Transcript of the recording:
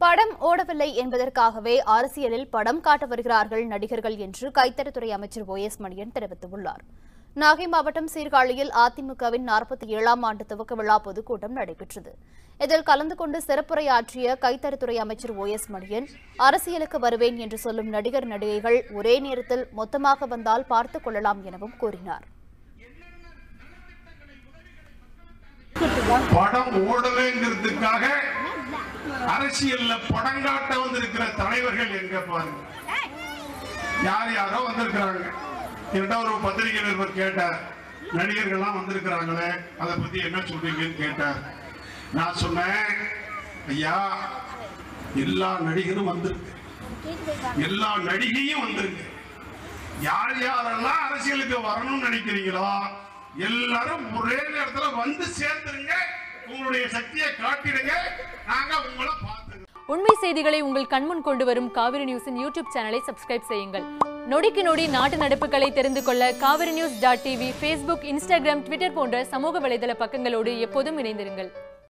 படம் ஓடவில்லை என்பதற்காகவே அரசியலில் படம் காட்ட வருகிறார்கள் நடிகர்கள் என்று கைத்தறித்துறை அமைச்சர் ஓ எஸ் மணியன் தெரிவித்துள்ளார் நாகை மாவட்டம் சீர்காழியில் அதிமுகவின் நாற்பத்தி ஏழாம் ஆண்டு துவக்க விழா பொதுக்கூட்டம் நடைபெற்றது இதில் கலந்து கொண்டு சிறப்புரையாற்றிய கைத்தறித்துறை அமைச்சர் ஓ எஸ் மணியன் அரசியலுக்கு வருவேன் என்று சொல்லும் நடிகர் நடிகைகள் ஒரே நேரத்தில் மொத்தமாக வந்தால் பார்த்துக் கொள்ளலாம் எனவும் கூறினார் படம் ஓடலைங்கிறதுக்காக அரசியல்ல படம் காட்ட வந்திருக்கிற தலைவர்கள் எங்க பாருங்க யார் யாரோ வந்திருக்கிறாங்க என்கிட்ட ஒரு பத்திரிகை நிருபர் கேட்டார் நடிகர்கள்லாம் வந்திருக்கிறாங்களே அதை பத்தி என்ன சொல்றீங்கன்னு கேட்டார் நான் சொன்னேன் ஐயா எல்லா நடிகரும் வந்திருக்கு எல்லா நடிகையும் வந்திருக்கு யார் யாரெல்லாம் அரசியலுக்கு வரணும்னு நினைக்கிறீங்களோ எல்லாரும் ஒரே நேரத்துல வந்து சேர்ந்துருங்க உங்களுடைய சக்தியை காட்டிடுங்க நாங்க உங்களை பார்த்துக்கிறோம் உண்மை செய்திகளை உங்கள் கண்முன் கொண்டு வரும் காவிரி நியூஸின் யூடியூப் சேனலை சப்ஸ்கிரைப் செய்யுங்கள் நொடிக்கு நொடி நாட்டு நடப்புகளை தெரிந்து கொள்ள Kaveri news dot TV Facebook Instagram Twitter போன்ற சமூக வலைதள பக்கங்களோடு எப்போதும் இணைந்திருங்கள்